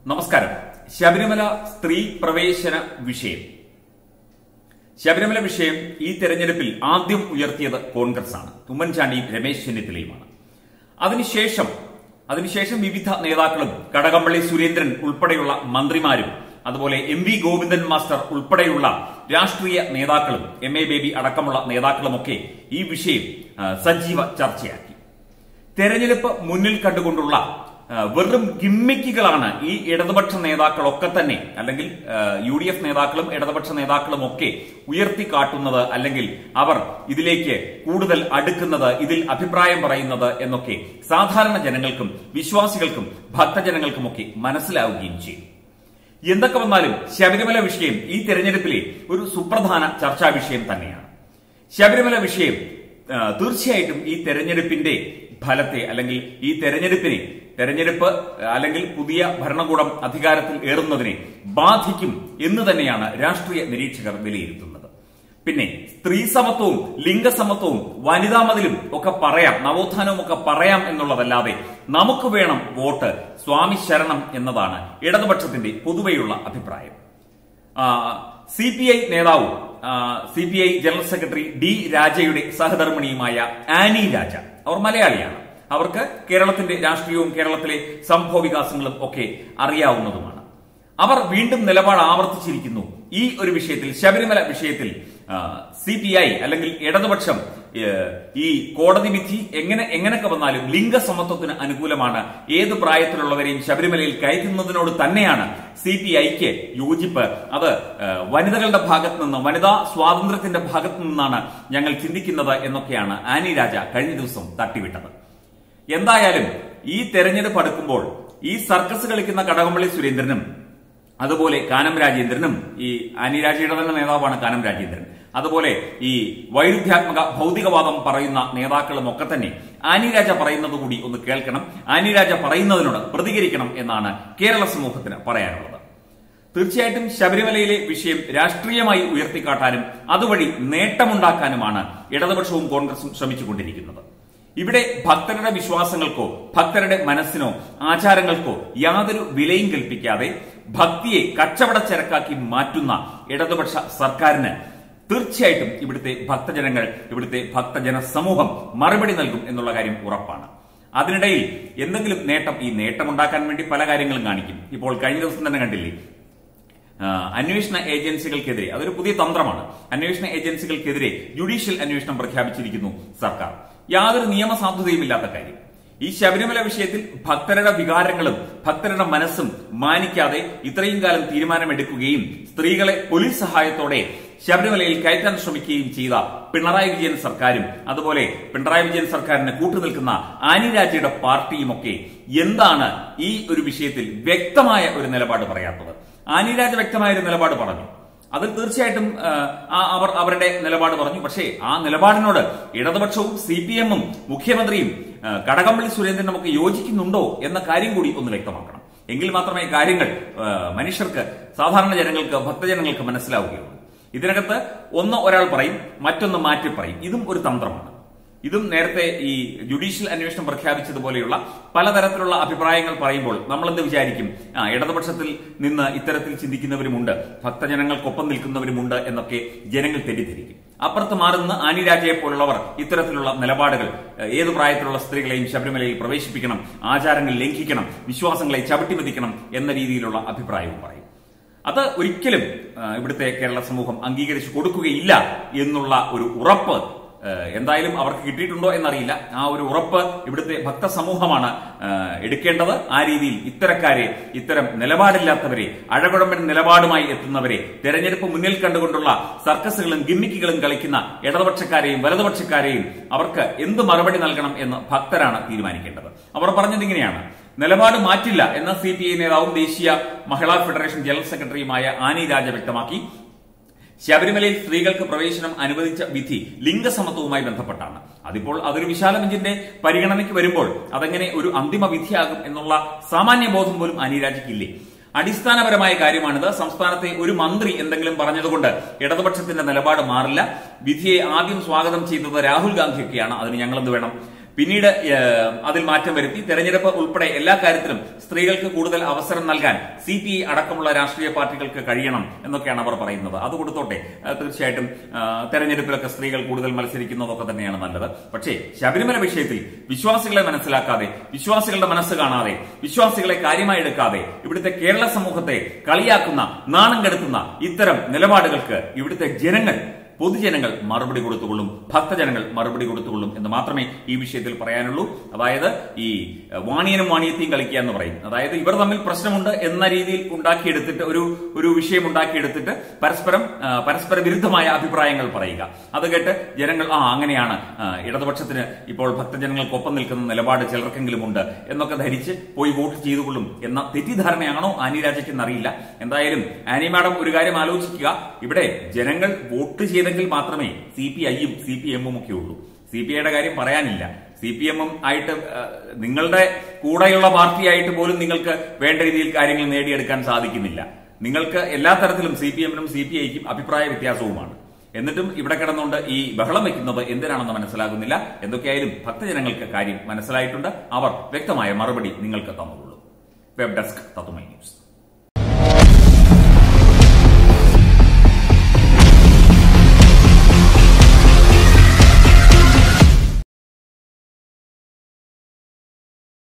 നമസ്കാരം ശബരിമല സ്ത്രീ പ്രവേശന വിഷയം ശബരിമല വിഷയം ഈ തെരഞ്ഞെടുപ്പിൽ ആദ്യം ഉയർത്തിയത് കോൺഗ്രസ് ആണ് ഉമ്മൻചാണ്ടിയും രമേശ് ചെന്നിത്തലയുമാണ് അതിനുശേഷം അതിനുശേഷം വിവിധ നേതാക്കളും കടകംപള്ളി സുരേന്ദ്രൻ ഉൾപ്പെടെയുള്ള മന്ത്രിമാരും അതുപോലെ എം വി ഗോവിന്ദൻ മാസ്റ്റർ ഉൾപ്പെടെയുള്ള രാഷ്ട്രീയ നേതാക്കളും എം എ ബേബി അടക്കമുള്ള നേതാക്കളുമൊക്കെ ഈ വിഷയം ആ, സജീവ ചർച്ചയാക്കി തെരഞ്ഞെടുപ്പ് മുന്നിൽ കണ്ടുകൊണ്ടുള്ള ആ, വെറും ഗിമ്മിക്കുകളാണ് ഈ ഇടതുപക്ഷ നേതാക്കളൊക്കെ തന്നെ അല്ലെങ്കിൽ യു ഡി എഫ് നേതാക്കളും ഇടതുപക്ഷ നേതാക്കളും ഒക്കെ ഉയർത്തിക്കാട്ടുന്നത് അല്ലെങ്കിൽ അവർ ഇതിലേക്ക് കൂടുതൽ അടുക്കുന്നത് ഇതിൽ അഭിപ്രായം പറയുന്നത് എന്നൊക്കെ സാധാരണ ജനങ്ങൾക്കും വിശ്വാസികൾക്കും ഭക്തജനങ്ങൾക്കുമൊക്കെ മനസ്സിലാവുകയും ചെയ്യും എന്തൊക്കെ വന്നാലും ശബരിമല വിഷയം ഈ തെരഞ്ഞെടുപ്പിലെ ഒരു സുപ്രധാന ചർച്ചാ വിഷയം തന്നെയാണ് ശബരിമല വിഷയം ആ, തീർച്ചയായിട്ടും ഈ തെരഞ്ഞെടുപ്പിന്റെ ഫലത്തെ അല്ലെങ്കിൽ ഈ തെരഞ്ഞെടുപ്പിനെ തെരഞ്ഞെടുപ്പ് ആ, അല്ലെങ്കിൽ പുതിയ ഭരണകൂടം അധികാരത്തിൽ ഏറുന്നതിനെ ബാധിക്കും എന്ന് തന്നെയാണ് രാഷ്ട്രീയ നിരീക്ഷകർ വിലയിരുത്തുന്നത് പിന്നെ സ്ത്രീ സമത്വവും ലിംഗസമത്വവും വനിതാ മതിലും ഒക്കെ പറയാം നവോത്ഥാനവും ഒക്കെ പറയാം എന്നുള്ളതല്ലാതെ നമുക്ക് വേണം വോട്ട് സ്വാമി ശരണം എന്നതാണ് ഇടതുപക്ഷത്തിന്റെ പൊതുവെയുള്ള അഭിപ്രായം സി പി ഐ നേതാവും C P I general secretary D രാജയുടെ സഹധർമ്മിണിയുമായ ആനി രാജ അവർ മലയാളിയാണ് അവർക്ക് കേരളത്തിന്റെ രാഷ്ട്രീയവും കേരളത്തിലെ സംഭവ വികാസങ്ങളും ഒക്കെ അറിയാവുന്നതുമാണ് അവർ വീണ്ടും നിലപാട് ആവർത്തിച്ചിരിക്കുന്നു ഈ ഒരു വിഷയത്തിൽ ശബരിമല വിഷയത്തിൽ സി പി ഐ അല്ലെങ്കിൽ ഇടതുപക്ഷം ഏഹ്, ഈ കോടതി വിധി എങ്ങനെ എങ്ങനെയൊക്കെ വന്നാലും ലിംഗസമത്വത്തിന് അനുകൂലമാണ് ഏത് പ്രായത്തിലുള്ളവരെയും ശബരിമലയിൽ കയറ്റുന്നതിനോട് തന്നെയാണ് സി പി ഐക്ക് യോജിപ്പ് അത് ഏഹ്, വനിതകളുടെ ഭാഗത്ത് നിന്ന് വനിതാ സ്വാതന്ത്ര്യത്തിന്റെ ഭാഗത്ത് നിന്നാണ് ഞങ്ങൾ ചിന്തിക്കുന്നത് എന്നൊക്കെയാണ് ആനി രാജ കഴിഞ്ഞ ദിവസം തട്ടിവിട്ടത് എന്തായാലും ഈ തെരഞ്ഞെടുപ്പ് അടുക്കുമ്പോൾ ഈ സർക്കസ് കളിക്കുന്ന കടകംപള്ളി സുരേന്ദ്രനും അതുപോലെ കാനം രാജേന്ദ്രനും ഈ ആനി രാജയുടെ തന്നെ നേതാവാണ് കാനം രാജേന്ദ്രൻ അതുപോലെ ഈ വൈരുദ്ധ്യാത്മക ഭൗതികവാദം പറയുന്ന നേതാക്കളും ഒക്കെ തന്നെ ആനി രാജ പറയുന്നത് കൂടി ഒന്ന് കേൾക്കണം ആനി രാജ പറയുന്നതിനോട് പ്രതികരിക്കണം എന്നാണ് കേരള സമൂഹത്തിന് പറയാനുള്ളത് തീർച്ചയായിട്ടും ശബരിമലയിലെ വിഷയം രാഷ്ട്രീയമായി ഉയർത്തിക്കാട്ടാനും അതുവഴി നേട്ടമുണ്ടാക്കാനുമാണ് ഇടതുപക്ഷവും കോൺഗ്രസും ശ്രമിച്ചുകൊണ്ടിരിക്കുന്നത് ഇവിടെ ഭക്തരുടെ വിശ്വാസങ്ങൾക്കോ ഭക്തരുടെ മനസ്സിനോ ആചാരങ്ങൾക്കോ യാതൊരു വിലയും കൽപ്പിക്കാതെ ഭക്തിയെ കച്ചവടച്ചരക്കാക്കി മാറ്റുന്ന ഇടതുപക്ഷ സർക്കാരിന് തീർച്ചയായിട്ടും ഇവിടുത്തെ ഭക്തജനങ്ങൾ ഇവിടുത്തെ ഭക്തജന സമൂഹം മറുപടി നൽകും എന്നുള്ള കാര്യം ഉറപ്പാണ് അതിനിടയിൽ എന്തെങ്കിലും നേട്ടം ഈ നേട്ടമുണ്ടാക്കാൻ വേണ്ടി പല കാര്യങ്ങളും കാണിക്കും ഇപ്പോൾ കഴിഞ്ഞ ദിവസം തന്നെ കണ്ടില്ലേ ആ, അന്വേഷണ ഏജൻസികൾക്കെതിരെ അതൊരു പുതിയ തന്ത്രമാണ് അന്വേഷണ ഏജൻസികൾക്കെതിരെ ജുഡീഷ്യൽ അന്വേഷണം പ്രഖ്യാപിച്ചിരിക്കുന്നു സർക്കാർ യാതൊരു നിയമസാധുതയുമില്ലാത്ത കാര്യം ഈ ശബരിമല വിഷയത്തിൽ ഭക്തരുടെ വികാരങ്ങളും ഭക്തരുടെ മനസ്സും മാനിക്കാതെ ഇത്രയും കാലം തീരുമാനമെടുക്കുകയും സ്ത്രീകളെ പോലീസ് സഹായത്തോടെ ശബരിമലയിൽ കയറ്റാൻ ശ്രമിക്കുകയും ചെയ്ത പിണറായി വിജയൻ സർക്കാരും അതുപോലെ പിണറായി വിജയൻ സർക്കാരിന് കൂട്ടുനിൽക്കുന്ന ആനി രാജയുടെ പാർട്ടിയുമൊക്കെ എന്താണ് ഈ ഒരു വിഷയത്തിൽ വ്യക്തമായ ഒരു നിലപാട് പറയാത്തത് ആനിരാജ വ്യക്തമായ ഒരു നിലപാട് പറഞ്ഞു അതിൽ തീർച്ചയായിട്ടും ആ, ആ, അവർ അവരുടെ നിലപാട് പറഞ്ഞു പക്ഷേ ആ നിലപാടിനോട് ഇടതുപക്ഷവും സി പി എമ്മും മുഖ്യമന്ത്രിയും ആ, കടകംപള്ളി സുരേന്ദ്രനും ഒക്കെ യോജിക്കുന്നുണ്ടോ എന്ന കാര്യം കൂടി ഒന്ന് വ്യക്തമാക്കണം എങ്കിൽ മാത്രമേ കാര്യങ്ങൾ ആ, മനുഷ്യർക്ക് സാധാരണ ജനങ്ങൾക്ക് ഭക്തജനങ്ങൾക്ക് മനസ്സിലാവുകയുള്ളൂ ഇതിനകത്ത് ഒന്ന് ഒരാൾ പറയും മറ്റൊന്ന് മാറ്റി പറയും ഇതും ഒരു തന്ത്രമാണ് ഇതും നേരത്തെ ഈ ജുഡീഷ്യൽ അന്വേഷണം പ്രഖ്യാപിച്ചതുപോലെയുള്ള പലതരത്തിലുള്ള അഭിപ്രായങ്ങൾ പറയുമ്പോൾ നമ്മൾ എന്ത് വിചാരിക്കും ആ ഇടതുപക്ഷത്തിൽ നിന്ന് ഇത്തരത്തിൽ ചിന്തിക്കുന്നവരുമുണ്ട് ഭക്തജനങ്ങൾക്കൊപ്പം നിൽക്കുന്നവരുമുണ്ട് എന്നൊക്കെ ജനങ്ങൾ തെറ്റിദ്ധരിക്കും അപ്പുറത്ത് മാറുന്ന ആനിരാജയെ പോലുള്ളവർ ഇത്തരത്തിലുള്ള നിലപാടുകൾ ഏഹ്, ഏത് പ്രായത്തിലുള്ള സ്ത്രീകളെയും ശബരിമലയിൽ പ്രവേശിപ്പിക്കണം ആചാരങ്ങൾ ലംഘിക്കണം വിശ്വാസങ്ങളെ ചവിട്ടിമതിക്കണം എന്ന രീതിയിലുള്ള അഭിപ്രായവും പറയും അത് ഒരിക്കലും ആ, ഇവിടുത്തെ കേരള സമൂഹം അംഗീകരിച്ചു കൊടുക്കുകയില്ല എന്നുള്ള ഒരു ഉറപ്പ് ആ, എന്തായാലും അവർക്ക് കിട്ടിയിട്ടുണ്ടോ എന്നറിയില്ല ആ ഒരു ഉറപ്പ് ഇവിടുത്തെ ഭക്തസമൂഹമാണ് ആ, എടുക്കേണ്ടത് ആ രീതിയിൽ ഇത്തരക്കാരെ ഇത്തരം നിലപാടില്ലാത്തവരെ അഴകുഴമ്പൻ നിലപാടുമായി എത്തുന്നവരെ തെരഞ്ഞെടുപ്പ് മുന്നിൽ കണ്ടുകൊണ്ടുള്ള സർക്കസുകളും ഗിമ്മിക്കുകളും കളിക്കുന്ന ഇടതുപക്ഷക്കാരെയും വലതുപക്ഷക്കാരെയും അവർക്ക് എന്ത് മറുപടി നൽകണം എന്ന് ഭക്തരാണ് തീരുമാനിക്കേണ്ടത് അവർ പറഞ്ഞത് ഇങ്ങനെയാണ് നിലപാട് മാറ്റില്ല എന്ന സി പി ഐ നേതാവും ദേശീയ മഹിളാ ഫെഡറേഷൻ ജനറൽ സെക്രട്ടറിയുമായ ആനി രാജ വ്യക്തമാക്കി ശബരിമലയിൽ സ്ത്രീകൾക്ക് പ്രവേശനം അനുവദിച്ച വിധി ലിംഗസമത്വവുമായി ബന്ധപ്പെട്ടാണ് അതിപ്പോൾ അതൊരു വിശാല ബെഞ്ചിന്റെ പരിഗണനയ്ക്ക് വരുമ്പോൾ അതെങ്ങനെ ഒരു അന്തിമ വിധിയാകും എന്നുള്ള സാമാന്യ ബോധം പോലും അനിരാജയ്ക്കില്ലേ അടിസ്ഥാനപരമായ കാര്യമാണിത് സംസ്ഥാനത്തെ ഒരു മന്ത്രി എന്തെങ്കിലും പറഞ്ഞതുകൊണ്ട് ഇടതുപക്ഷത്തിന്റെ നിലപാട് മാറില്ല വിധിയെ ആദ്യം സ്വാഗതം ചെയ്തത് രാഹുൽ ഗാന്ധിയൊക്കെയാണ് അതിന് ഞങ്ങൾ എന്ത് വേണം പിന്നീട് ഏഹ്, അതിൽ മാറ്റം വരുത്തി തെരഞ്ഞെടുപ്പ് ഉൾപ്പെടെ എല്ലാ കാര്യത്തിലും സ്ത്രീകൾക്ക് കൂടുതൽ അവസരം നൽകാൻ സി പി ഐ അടക്കമുള്ള രാഷ്ട്രീയ പാർട്ടികൾക്ക് കഴിയണം എന്നൊക്കെയാണ് അവർ പറയുന്നത് അത് കൊടുത്തോട്ടെ ഏഹ്, തീർച്ചയായിട്ടും ഏഹ്, തെരഞ്ഞെടുപ്പിലൊക്കെ സ്ത്രീകൾ കൂടുതൽ മത്സരിക്കുന്നതൊക്കെ തന്നെയാണ് നല്ലത് പക്ഷേ ശബരിമല വിഷയത്തിൽ വിശ്വാസികളെ മനസ്സിലാക്കാതെ വിശ്വാസികളുടെ മനസ്സ് കാണാതെ വിശ്വാസികളെ കാര്യമായി എടുക്കാതെ ഇവിടുത്തെ കേരള സമൂഹത്തെ കളിയാക്കുന്ന നാണം കെടുത്തുന്ന ഇത്തരം നിലപാടുകൾക്ക് ഇവിടുത്തെ ജനങ്ങൾ പൊതുജനങ്ങൾ മറുപടി കൊടുത്തുകൊള്ളും ഭക്തജനങ്ങൾ മറുപടി കൊടുത്തുകൊള്ളും എന്ന് മാത്രമേ ഈ വിഷയത്തിൽ പറയാനുള്ളൂ അതായത് ഈ ഏഹ്, വാണിയനും വാണിയത്തെയും കളിക്കുക എന്ന് പറയും അതായത് ഇവർ തമ്മിൽ പ്രശ്നമുണ്ട് എന്ന രീതിയിൽ ഉണ്ടാക്കിയെടുത്തിട്ട് ഒരു ഒരു വിഷയം ഉണ്ടാക്കിയെടുത്തിട്ട് പരസ്പരം ആ, പരസ്പര വിരുദ്ധമായ അഭിപ്രായങ്ങൾ പറയുക അത് കേട്ട് ജനങ്ങൾ ആ അങ്ങനെയാണ് ആ, ഇടതുപക്ഷത്തിന് ഇപ്പോൾ ഭക്തജനങ്ങൾക്കൊപ്പം നിൽക്കുന്ന നിലപാട് ചിലർക്കെങ്കിലും ഉണ്ട് എന്നൊക്കെ ധരിച്ച് പോയി വോട്ട് ചെയ്തുകൊള്ളും എന്ന തെറ്റിദ്ധാരണയാണോ ആനി രാജയ്ക്ക് എന്നറിയില്ല എന്തായാലും ആനി മാഡം ഒരു കാര്യം ആലോചിക്കുക ഇവിടെ ജനങ്ങൾ വോട്ട് ചെയ്തെങ്കിൽ മാത്രമേ സി പി ഐയും സി പി എമ്മും ഒക്കെ ഉള്ളൂ സി പി ഐയുടെ കാര്യം പറയാനില്ല സി പി എമ്മും ആയിട്ട് ആ, നിങ്ങളുടെ കൂടെയുള്ള പാർട്ടിയായിട്ട് പോലും നിങ്ങൾക്ക് വേണ്ട രീതിയിൽ കാര്യങ്ങൾ നേടിയെടുക്കാൻ സാധിക്കുന്നില്ല നിങ്ങൾക്ക് എല്ലാ തരത്തിലും സി പി എമ്മിനും സി പി ഐക്കും അഭിപ്രായ വ്യത്യാസവുമാണ് എന്നിട്ടും ഇവിടെ കിടന്നുകൊണ്ട് ഈ ബഹളം വെക്കുന്നത് എന്തിനാണെന്ന് മനസ്സിലാകുന്നില്ല എന്തൊക്കെയായാലും ഭക്തജനങ്ങൾക്ക് കാര്യം മനസ്സിലായിട്ടുണ്ട് അവർ വ്യക്തമായ മറുപടി നിങ്ങൾക്ക് തന്നുള്ളൂ വെബ് ഡെസ്ക് തത്തുമൈ ന്യൂസ്